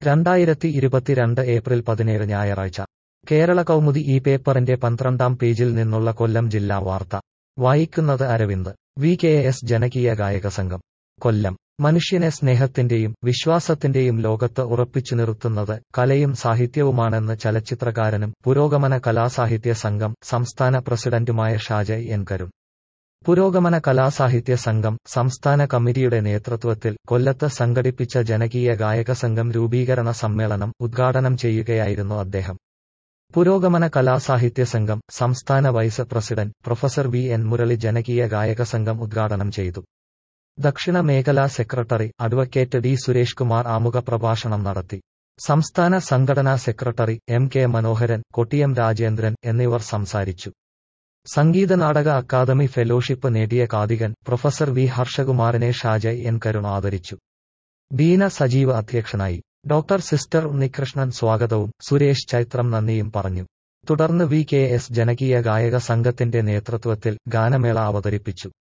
രണ്ടായിരത്തി ഇരുപത്തിരണ്ട് ഏപ്രിൽ പതിനേഴ് ഞായറാഴ്ച കേരള കൗമുദി ഈ പേപ്പറിന്റെ പന്ത്രണ്ടാം പേജിൽ നിന്നുള്ള കൊല്ലം ജില്ലാ വാർത്ത വായിക്കുന്നത് അരവിന്ദ് വി കെ എസ് ജനകീയ ഗായക സംഘം കൊല്ലം മനുഷ്യനെ സ്നേഹത്തിന്റെയും വിശ്വാസത്തിന്റെയും ലോകത്ത് ഉറപ്പിച്ചു നിർത്തുന്നത് കലയും സാഹിത്യവുമാണെന്ന് ചലച്ചിത്രകാരനും പുരോഗമന കലാസാഹിത്യ സംഘം സംസ്ഥാന പ്രസിഡന്റുമായ ഷാജയ് എൻ കരുൺ പുരോഗമന കലാസാഹിത്യ സംഘം സംസ്ഥാന കമ്മിറ്റിയുടെ നേതൃത്വത്തിൽ കൊല്ലത്ത് സംഘടിപ്പിച്ച ജനകീയ ഗായക സംഘം രൂപീകരണ സമ്മേളനം ഉദ്ഘാടനം ചെയ്യുകയായിരുന്നു അദ്ദേഹം പുരോഗമന കലാസാഹിത്യ സംഘം സംസ്ഥാന vice president professor V N Murali ജനകീയ ഗായക സംഘം ഉദ്ഘാടനം ചെയ്തു ദക്ഷിണ മേഖലാ സെക്രട്ടറി അഡ്വക്കേറ്റ് ഡി സുരേഷ് കുമാർ ആമുഖ പ്രഭാഷണം നടത്തി സംസ്ഥാന സംഘടനാ സെക്രട്ടറി എം കെ മനോഹരൻ കൊട്ടിയം രാജേന്ദ്രൻ എന്നിവർ സംസാരിച്ചു സംഗീത നാടക അക്കാദമി ഫെലോഷിപ്പ് നേടിയ കാതികൻ പ്രൊഫസർ വി ഹർഷകുമാറിനെ ഷാജയ് എൻ കരുൺ ആദരിച്ചു ബീന സജീവ് അധ്യക്ഷനായി ഡോക്ടർ സിസ്റ്റർ ഉണ്ണികൃഷ്ണൻ സ്വാഗതവും സുരേഷ് ചൈത്രം നന്ദിയും പറഞ്ഞു തുടർന്ന് വി കെ എസ് ജനകീയ ഗായക സംഘത്തിന്റെ നേതൃത്വത്തിൽ ഗാനമേള അവതരിപ്പിച്ചു